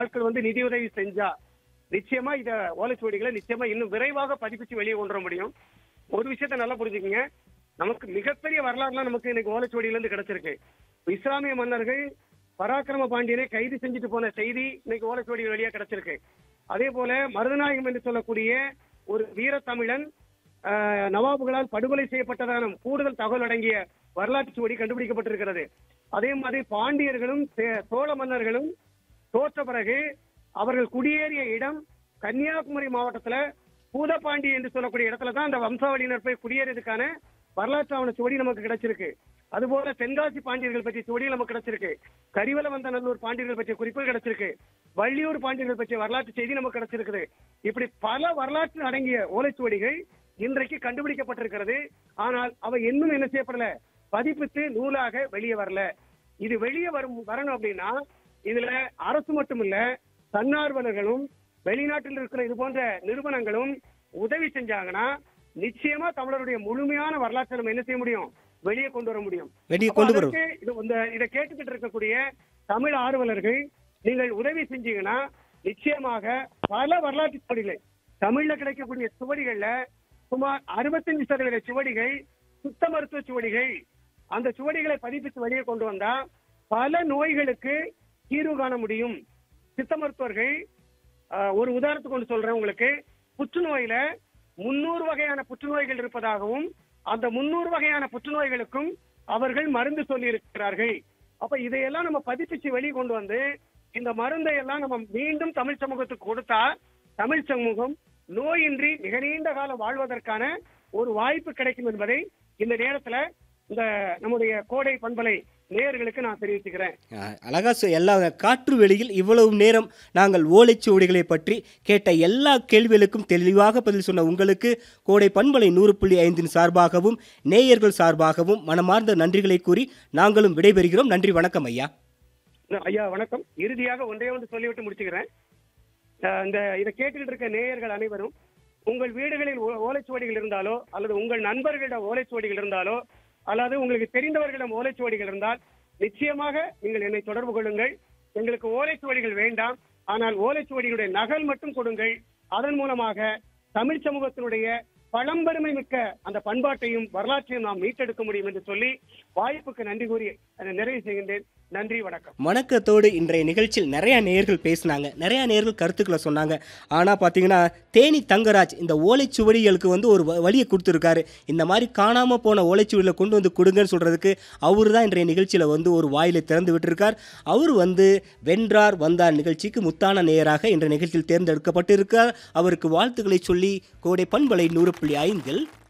ஆட்கள் வந்து நிதியுதவி செஞ்சா நிச்சயமா இத ஓலைச்சுவடிகளை நிச்சயமா இன்னும் விரைவாக பதிப்பிச்சு வெளியே கொண்டு வர முடியும் ஒரு விஷயத்த நல்லா புரிஞ்சுக்கங்க நமக்கு மிகப்பெரிய வரலாறுலாம் நமக்கு இன்னைக்கு ஓலைச்சுவடியில இருந்து கிடைச்சிருக்கு இஸ்லாமிய மன்னர்கள் பராக்கிரம பாண்டியனை கைது செஞ்சுட்டு போன செய்தி இன்னைக்கு ஓலைச்சுவடிகள் வழியா கிடைச்சிருக்கு அதே போல மருதநாயகம் என்று சொல்லக்கூடிய ஒரு வீரத்தமிழன் ஆஹ், நவாபுகளால் படுகொலை செய்யப்பட்டதான கூடுதல் தகவல் அடங்கிய வரலாற்று சுவடி கண்டுபிடிக்கப்பட்டிருக்கிறது அதே மாதிரி பாண்டியர்களும் சே- சோழ மன்னர்களும் தோற்ற பிறகு அவர்கள் குடியேறிய இடம் கன்னியாகுமரி மாவட்டத்துல பூதப்பாண்டி என்று சொல்லக்கூடிய இடத்துல தான் அந்த வம்சாவளியினர் போய் குடியேறியதுக்கான வரலாற்று ஆவண சுவடி நமக்கு கிடைச்சிருக்கு அதுபோல தென்காசி பாண்டியர்கள் பற்றிய சுவடி நமக்கு கிடைச்சிருக்கு கரிவலவந்த நல்லூர் பாண்டியர்கள் பற்றிய குறிப்புகள் கிடைச்சிருக்கு வள்ளியூர் பாண்டியர்கள் பற்றிய வரலாற்று செய்தி நமக்கு கிடைச்சிருக்குது இப்படி பல வரலாற்று அடங்கிய ஓலைச்சுவடிகள் இன்றைக்கு கண்டுபிடிக்கப்பட்டிருக்கிறது ஆனால் அவை இன்னும் என்ன செய்யப்படல பதிப்பித்து நூலாக வெளியே வரல இது வெளியே வரும் வரணும் அப்படின்னா இதுல அரசு மட்டுமில்ல தன்னார்வலர்களும் வெளிநாட்டில் இருக்கிற இது போன்ற நிறுவனங்களும் உதவி செஞ்சாங்கன்னா நிச்சயமா தமிழருடைய முழுமையான வரலாற்றை நம்ம என்ன செய்ய முடியும் வெளியே கொண்டு வர முடியும் வெளியே அப்ப கொண்டு வரும் அதற்கு இது இந்த இதை கேட்டுக்கிட்டு இருக்கக்கூடிய தமிழ் ஆர்வலர்கள் நீங்கள் உதவி செஞ்சீங்கன்னா நிச்சயமாக பல வரலாற்று சுவடிகள் தமிழ்ல கிடைக்கக்கூடிய சுவடிகள்ல சுமார் அறுபத்தஞ்சு சதவீத சுவடிகள் சுத்த மருத்துவ சுவடிகள் அந்த சுவடிகளை பதிப்பித்து வெளியே கொண்டு வந்தா பல நோய்களுக்கு தீர்வு காண முடியும் சித்த மருத்துவர்கள் ஆஹ், ஒரு உதாரணத்துக்கு கொண்டு சொல்றேன் உங்களுக்கு புற்றுநோயில முன்னூறு வகையான புற்றுநோய்கள் இருப்பதாகவும் அந்த முன்னூறு வகையான புற்றுநோய்களுக்கும் அவர்கள் மருந்து சொல்லி இருக்கிறார்கள் அப்ப இதையெல்லாம் நம்ம பதிப்பிச்சு வெளியே கொண்டு வந்து இந்த மருந்தை எல்லாம் நம்ம மீண்டும் தமிழ் சமூகத்துக்கு கொடுத்தா தமிழ் சமூகம் நோயின்றி மிக நீண்ட காலம் வாழ்வதற்கான ஒரு வாய்ப்பு கிடைக்கும் என்பதை இந்த நேரத்துல இந்த நம்முடைய கோடை பண்பலை நேயர்களுக்கு நான் தெரிவிச்சுக்கிறேன் அஹ், அழகா சொ- எல்லா காற்று வெளியில் இவ்வளவு நேரம் நாங்கள் ஓலைச்சுவடிகளை பற்றி கேட்ட எல்லா கேள்விகளுக்கும் தெளிவாக பதில் சொன்ன உங்களுக்கு கோடை பண்பலை நூறு புள்ளி ஐந்தின் சார்பாகவும் நேயர்கள் சார்பாகவும் மனமார்ந்த நன்றிகளை கூறி நாங்களும் விடைபெறுகிறோம் நன்றி வணக்கம் ஐயா ஐயா வணக்கம் இறுதியாக ஒன்றே ஒன்று சொல்லிவிட்டு முடிச்சுக்கிறேன் அஹ் இந்த இதை கேட்டுக்கிட்டு இருக்க நேயர்கள் அனைவரும் உங்கள் வீடுகளில் ஓ- ஓலைச்சுவடிகள் இருந்தாலோ அல்லது உங்கள் நண்பர்களிடம் ஓலைச்சுவடிகள் இருந்தாலோ அல்லது உங்களுக்கு தெரிந்தவர்களிடம் ஓலைச்சுவடிகள் இருந்தால் நிச்சயமாக நீங்கள் என்னை தொடர்பு கொள்ளுங்கள் எங்களுக்கு ஓலைச்சுவடிகள் வேண்டாம் ஆனால் ஓலைச்சுவடிகளுடைய நகல் மட்டும் கொடுங்கள் அதன் மூலமாக தமிழ் சமூகத்தினுடைய பழம்பெருமை மிக்க அந்த பண்பாட்டையும் வரலாற்றையும் நாம் மீட்டெடுக்க முடியும் என்று சொல்லி வாய்ப்புக்கு நன்றி கூறி அதை நிறைவு செய்கின்றேன் நன்றி வணக்கம் வணக்கத்தோடு இன்றைய நிகழ்ச்சியில் நிறைய நேயர்கள் பேசினாங்க நிறைய நேயர்கள் கருத்துக்களை சொன்னாங்க ஆனால் பார்த்தீங்கன்னா தேனி தங்கராஜ் இந்த ஓலைச்சுவடிகளுக்கு வந்து ஒரு வ- வழியை கொடுத்துருக்காரு இந்த மாதிரி காணாமல் போன ஓலைச்சுவடிகளை கொண்டு வந்து கொடுங்கன்னு சொல்கிறதுக்கு அவர் தான் இன்றைய நிகழ்ச்சியில் வந்து ஒரு வாயிலை திறந்து விட்டிருக்கார் அவர் வந்து வென்றார் வந்தார் நிகழ்ச்சிக்கு முத்தான நேயராக இன்றைய நிகழ்ச்சியில் தேர்ந்தெடுக்கப்பட்டிருக்கார் அவருக்கு வாழ்த்துக்களை சொல்லி கோடை பண்பலை நூறு புள்ளி ஐந்தில்